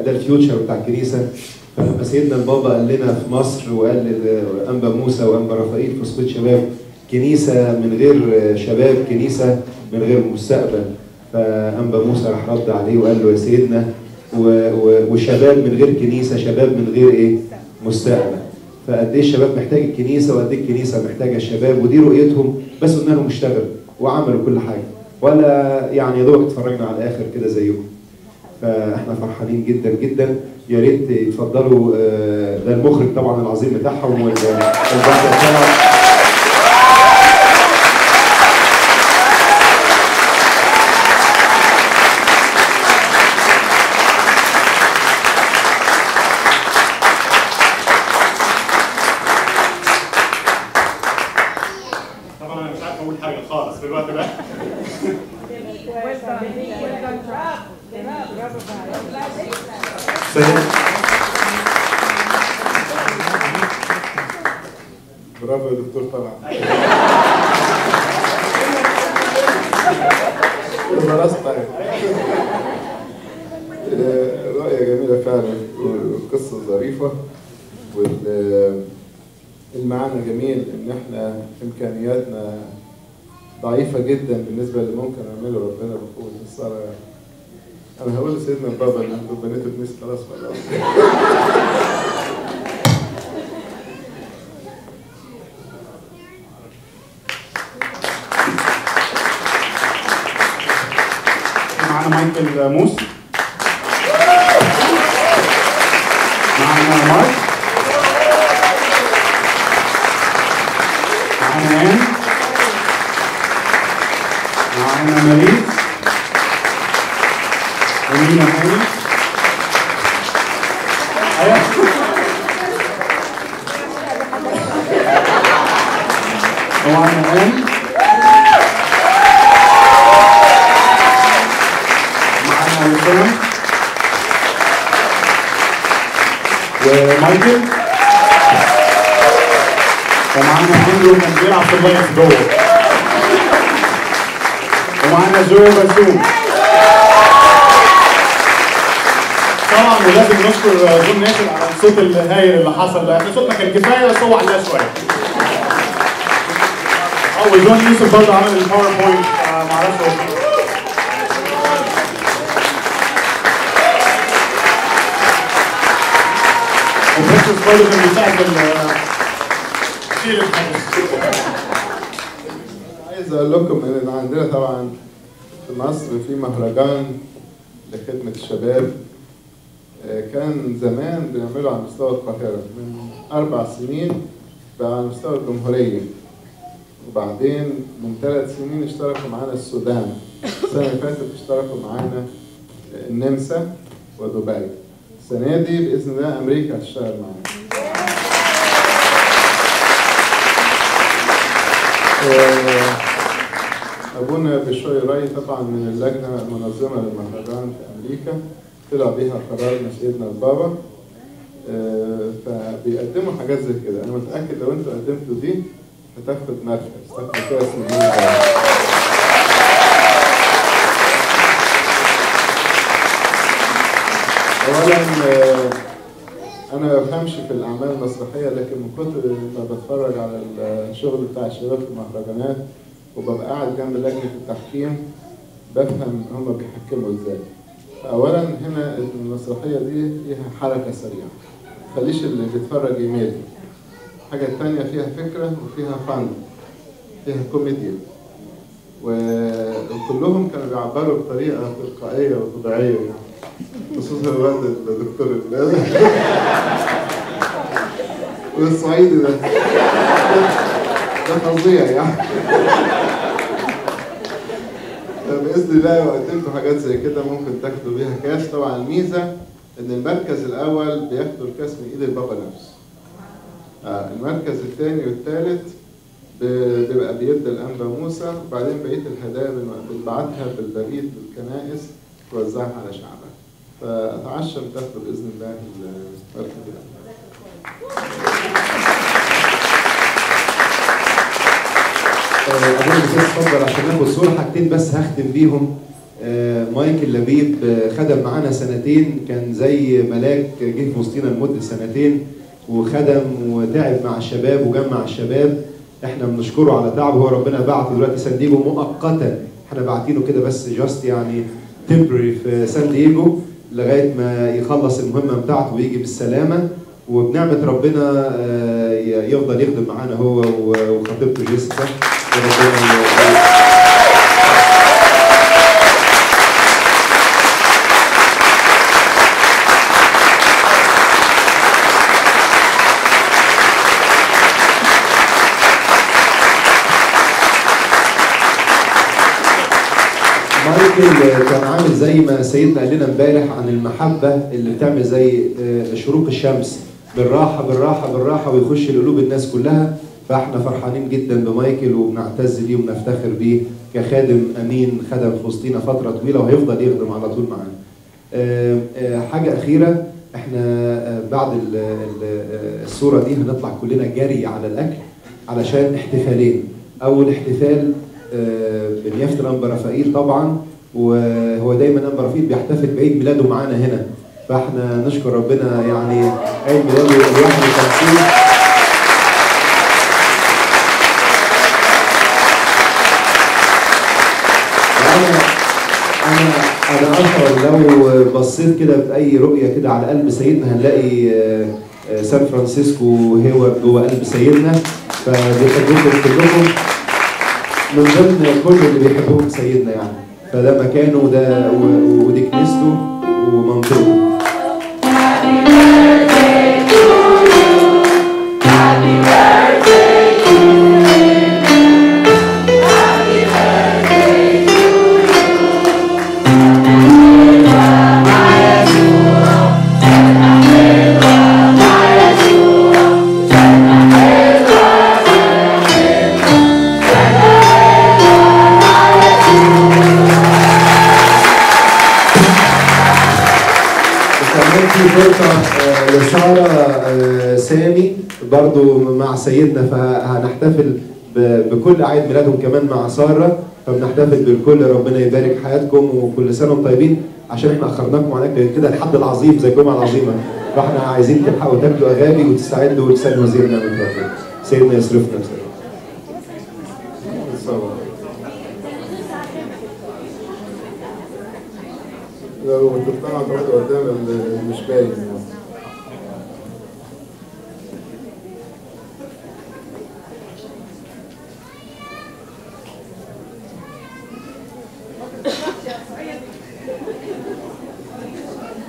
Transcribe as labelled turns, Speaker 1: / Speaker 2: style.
Speaker 1: ده الفيوتشر بتاع الكنيسه فلما سيدنا البابا قال لنا في مصر وقال لانبا موسى وانبا رفائيل في صوت شباب كنيسه من غير شباب كنيسه من غير مستقبل فانبا موسى راح رد عليه وقال له يا سيدنا و- و- وشباب من غير كنيسه شباب من غير ايه؟ مستقبل فقد ايه الشباب محتاج الكنيسه وقد ايه الكنيسه محتاجه الشباب ودي رؤيتهم بس قلنا لهم اشتغلوا وعملوا كل حاجه ولا يعني يا دوبك اتفرجنا على الاخر كده زيكم فاحنا فرحانين جدا جدا يا ريت يتفضلوا آه، ده المخرج طبعا العظيم بتاعهم وال- والبحر بتاعهم
Speaker 2: طبعا انا مش عارف اقول حاجه خالص في الوقت ده
Speaker 3: برافو يا دكتور طلعت خلاص طيب آه، رؤية جميلة فعلا وقصة ظريفة والمعنى جميل ان احنا امكانياتنا ضعيفة جدا بالنسبة اللي ممكن نعمله ربنا بقوة الصلاة انا هقول لسيدنا البابا ان انتوا بنيتوا كنيسة خلاص خلاص
Speaker 2: معانا مايكل موس معانا مارك معانا ان معانا ماريز ومينا هاني ايوه ومعانا ان معانا وسام ومايكل ومعانا اندرو كان بيلعب في اللاينز جوه ومعانا جو بسوم طبعا ولازم نشكر جون ناشر على الصوت الهايل اللي حصل ده احنا صوتنا كان كفايه بس هو علاه شويه اه وجون يوسف برضه عمل الباوربوينت آه، معرفش هو وبريكفاست برضه كان بيساعد ال- تشيل الحدث
Speaker 3: عايز اقول لكم ان عندنا طبعا في مصر في مهرجان لخدمة الشباب آه، كان زمان بنعمله على مستوى القاهرة من أربع سنين بقى على مستوى الجمهورية وبعدين من ثلاث سنين اشتركوا معانا السودان السنة اللي فاتت اشتركوا معانا النمسا ودبي السنة دي بإذن الله أمريكا هتشتغل معانا آه، أبونا بشوي راي طبعا من اللجنة المنظمة للمهرجان في أمريكا طلع بيها قرار من سيدنا البابا آه، فبيقدموا حاجات زي كده أنا متأكد لو أنتوا قدمتوا دي هتاخد مركز تاخد كاس من البابا. أولا آه، أنا ما بفهمش في الأعمال المسرحية لكن من كتر ما بتفرج على الشغل بتاع الشباب في المهرجانات وببقى قاعد جنب لجنة التحكيم بفهم هما بيحكموا ازاي. أولا هنا المسرحية دي فيها حركة سريعة. ما تخليش اللي بيتفرج يميل. الحاجة التانية فيها فكرة وفيها فن. فيها كوميديا. و- وكلهم كانوا بيعبروا بطريقة تلقائية وطبيعية يعني. خصوصا الواد الدكتور البلاد والصعيدي ده ده فظيع يعني باذن الله لو قدمتوا حاجات زي كده ممكن تاخدوا بيها كاس طبعا الميزه ان المركز الاول بياخدوا الكاس من ايد البابا نفسه آه المركز الثاني والثالث ب- بيبقى بيد الانبا موسى وبعدين بقيه الهدايا بن- بنبعتها بالبريد للكنائس توزعها على شعبها فاتعشى تاخدوا باذن الله المركز الاول
Speaker 1: آه، أبونا بس اتفضل عشان ناخد صورة حاجتين بس هختم بيهم آه، آه، مايكل لبيب آه، خدم معانا سنتين كان زي ملاك جه في وسطينا لمده سنتين وخدم وتعب مع الشباب وجمع الشباب احنا بنشكره على تعبه هو ربنا بعته دلوقتي سان دييجو مؤقتا احنا باعتينه كده بس جاست يعني تمبري في سان دييجو لغايه ما يخلص المهمه بتاعته ويجي بالسلامه وبنعمه ربنا آه، ي- يفضل يخدم معانا هو و- وخطيبته جيسيكا وربنا ي- مايكل كان عامل زي ما سيدنا قال لنا امبارح عن المحبه اللي بتعمل زي آه، شروق الشمس بالراحه بالراحه بالراحه ويخش لقلوب الناس كلها فاحنا فرحانين جدا بمايكل وبنعتز بيه وبنفتخر بيه كخادم امين خدم في وسطينا فتره طويله وهيفضل يخدم على طول معانا. آه، آه، حاجه اخيره احنا آه، بعد ال- ال- آه، الصوره دي هنطلع كلنا جري على الاكل علشان احتفالين اول احتفال آه، بنيافه الانبا رفائيل طبعا وهو دايما انبا رفائيل بيحتفل بعيد ميلاده معانا هنا فاحنا نشكر ربنا يعني عيد ميلاده ال 51 انا انا انا اشعر لو بصيت كده باي رؤيه كده على قلب سيدنا هنلاقي آه، آه، سان فرانسيسكو هو جوه قلب سيدنا فبيحبوكم كلكم من ضمن كل اللي بيحبوهم سيدنا يعني فده مكانه وده و- ودي كنيسته ومنطقته وكمان في فرصة آه، لسارة آه، سامي برضو مع سيدنا فهنحتفل ب- بكل أعياد ميلادهم كمان مع سارة فبنحتفل بالكل ربنا يبارك حياتكم وكل سنة وانتم طيبين عشان احنا أخرناكم على الأكل كده الحد العظيم زي الجمعة العظيمة فاحنا عايزين تلحقوا تاكلوا أغاني وتستعدوا لسان وزير نعمة ربنا سيدنا يصرفنا بسلام
Speaker 3: نتصور. لو تطلع تقعد قدام ال- مش باين